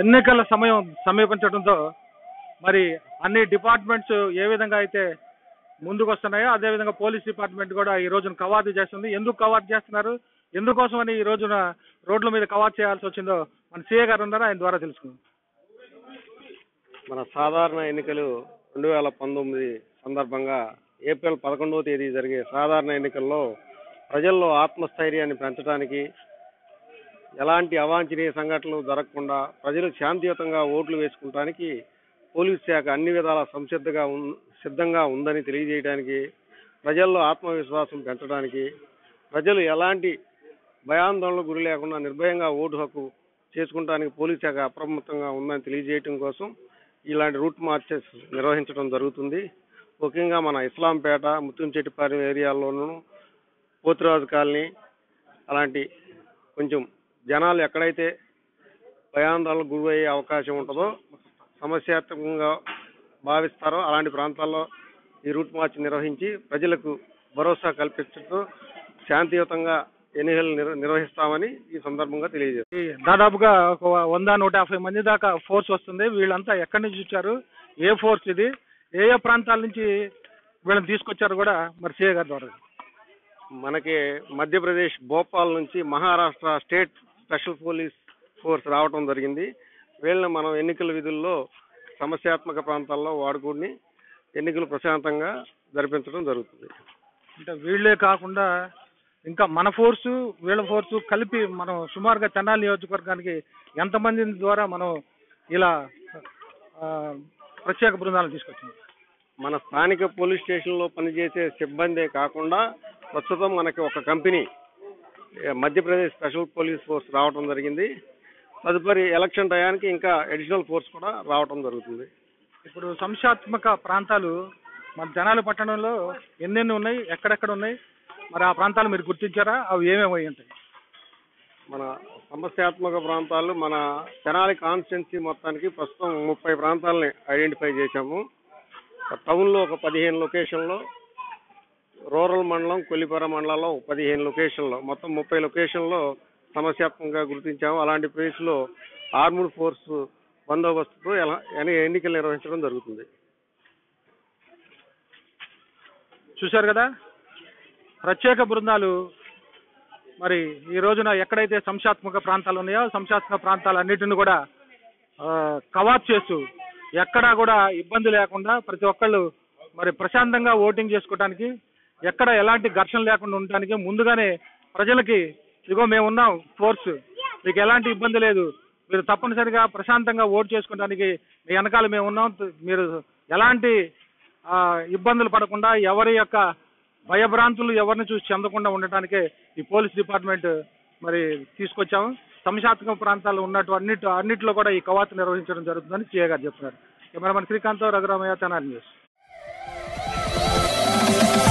ఎన్నికల సమయం సమీపించడంతో మరి అన్ని డిపార్ట్మెంట్స్ ఏ విధంగా అయితే ముందుకు వస్తున్నాయో అదే విధంగా పోలీస్ డిపార్ట్మెంట్ కూడా ఈ రోజున కవాతు చేస్తుంది ఎందుకు కవాతు చేస్తున్నారు ఎందుకోసమని ఈ రోజున రోడ్ల మీద కవాతు చేయాల్సి వచ్చిందో మన సీఏ గారు ఉన్నారా ఆయన ద్వారా తెలుసుకుందాం మన సాధారణ ఎన్నికలు రెండు వేల పంతొమ్మిది సందర్భంగా ఏప్రిల్ పదకొండవ తేదీ జరిగే సాధారణ ఎన్నికల్లో ప్రజల్లో ఆత్మస్థైర్యాన్ని పెంచడానికి ఎలాంటి అవాంఛనీయ సంఘటనలు జరగకుండా ప్రజలు శాంతియుతంగా ఓట్లు వేసుకుంటానికి పోలీస్ శాఖ అన్ని విధాల సంసిద్ధంగా ఉన్ సిద్ధంగా ఉందని తెలియజేయడానికి ప్రజల్లో ఆత్మవిశ్వాసం పెంచడానికి ప్రజలు ఎలాంటి భయాందోళనకు గురి లేకుండా నిర్భయంగా ఓటు హక్కు చేసుకుంటానికి పోలీస్ శాఖ అప్రమత్తంగా ఉందని తెలియజేయటం కోసం ఇలాంటి రూట్ మార్చెస్ నిర్వహించడం జరుగుతుంది ముఖ్యంగా మన ఇస్లాంపేట ముత్తంచెట్టిపాలెం ఏరియాల్లోనూ పోతురాజు కాలనీ అలాంటి కొంచెం జనాలు ఎక్కడైతే భయాందోళనకు గురయ్యే అవకాశం ఉంటుందో సమస్యాత్మకంగా భావిస్తారో అలాంటి ప్రాంతాల్లో ఈ రూట్ మార్చ్ నిర్వహించి ప్రజలకు భరోసా కల్పించడం శాంతియుతంగా ఎన్నికలు నిర్ నిర్వహిస్తామని ఈ సందర్భంగా తెలియజేస్తారు ఈ దాదాపుగా ఒక వంద నూట యాభై మంది దాకా ఫోర్స్ వస్తుంది వీళ్ళంతా ఎక్కడి నుంచి వచ్చారు ఏ ఫోర్స్ ఇది ఏ ఏ ప్రాంతాల నుంచి వీళ్ళని తీసుకొచ్చారు కూడా మరి సీఏ గారి ద్వారా మనకి మధ్యప్రదేశ్ భోపాల్ నుంచి Maharashtra state special police force రావటం జరిగింది వీళ్ళని మనం ఎన్నికల విధుల్లో సమస్యాత్మక ప్రాంతాల్లో వాడుకుని ఎన్నికలు ప్రశాంతంగా జరిపించడం జరుగుతుంది అంటే వీళ్ళే కాకుండా ఇంకా మన ఫోర్సు వీళ్ళ ఫోర్సు కలిపి మనం సుమారుగా తెనాలి నియోజకవర్గానికి ఎంతమంది ద్వారా మనం ఇలా ఆ, ప్రత్యేక బృందాలను తీసుకొచ్చాం మన స్థానిక పోలీస్ స్టేషన్లో పనిచేసే సిబ్బందే కాకుండా ప్రస్తుతం మనకి ఒక company A, Madhya Pradesh special police force రావటం జరిగింది తదుపరి ఎలక్షన్ టయానికి ఇంకా అడిషనల్ ఫోర్స్ కూడా రావటం జరుగుతుంది ఇప్పుడు సంశాత్మక ప్రాంతాలు మన తెనాలి పట్టణంలో ఎన్నెన్ని ఉన్నాయి ఎక్కడెక్కడ ఉన్నాయి మరి ఆ ప్రాంతాలు మీరు గుర్తించారా అవి ఏమేమి అయి ఉంటాయి మన సమస్యాత్మక ప్రాంతాలు మన తెనాలి కాన్స్టిట్యున్సీ మొత్తానికి ప్రస్తుతం ముప్పై ప్రాంతాలని ఐడెంటిఫై చేశాము టౌన్లో ఒక పదిహేను లొకేషన్లో రూరల్ మండలం కొల్లిపర మండలంలో ఒక పదిహేను లొకేషన్లో మొత్తం ముప్పై లొకేషన్లో సమస్యాత్మకంగా గుర్తించాము అలాంటి ప్లేస్లో ఆర్మూడ్ ఫోర్స్ బందోబస్తుతో ఎలా ఎన్ని- ఎన్నికలు నిర్వహించడం జరుగుతుంది చూశారు కదా ప్రత్యేక బృందాలు మరి ఈ రోజున ఎక్కడైతే సంశాత్మక ప్రాంతాలు ఉన్నాయో సంశాత్మక ప్రాంతాలన్నిటిని కూడా ఆ, కవాత్ చేస్తూ ఎక్కడా కూడా ఇబ్బంది లేకుండా ప్రతి ఒక్కళ్ళు మరి ప్రశాంతంగా ఓటింగ్ చేసుకోవడానికి ఎక్కడ ఎలాంటి ఘర్షణ లేకుండా ఉండడానికి ముందుగానే ప్రజలకి ఇదిగో మేము ఉన్నాం ఫోర్స్ మీకు ఎలాంటి ఇబ్బంది లేదు మీరు తప్పనిసరిగా ప్రశాంతంగా ఓటు చేసుకోవడానికి మీ వెనకాల మేము ఉన్నాం మీరు ఎలాంటి ఆ, ఇబ్బందులు పడకుండా ఎవరి యొక్క భయభ్రాంతులు ఎవరిని చూసి చెందకుండా ఉండటానికే ఈ పోలీస్ డిపార్ట్మెంట్ మరి తీసుకొచ్చాము సంశాత్మక ప్రాంతాలు ఉన్నట్టు అన్నిటి అన్నిట్లో కూడా ఈ కవాతు నిర్వహించడం జరుగుతుందని సిఏ గారు చెప్తున్నారు కెమెరామెన్ శ్రీకాంత్ రఘురామయ్య తెనాలి న్యూస్